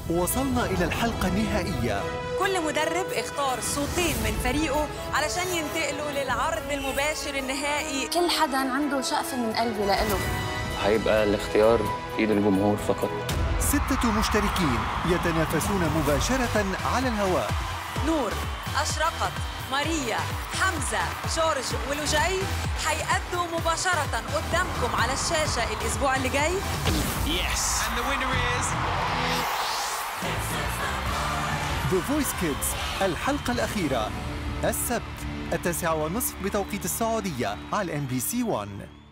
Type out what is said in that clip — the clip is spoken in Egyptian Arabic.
وصلنا إلى الحلقة النهائية كل مدرب اختار صوتين من فريقه علشان ينتقلوا للعرض المباشر النهائي كل حدا عنده شقفة من قلبي لإله هيبقى الاختيار في ايد الجمهور فقط ستة مشتركين يتنافسون مباشرة على الهواء نور أشرقت ماريا حمزة جورج ولوجاي حيأدوا مباشرة قدامكم على الشاشة الأسبوع اللي جاي And the winner is The Voice Kids الحلقة الأخيرة السبت التاسعة ونصف بتوقيت السعودية على ام بي سي 1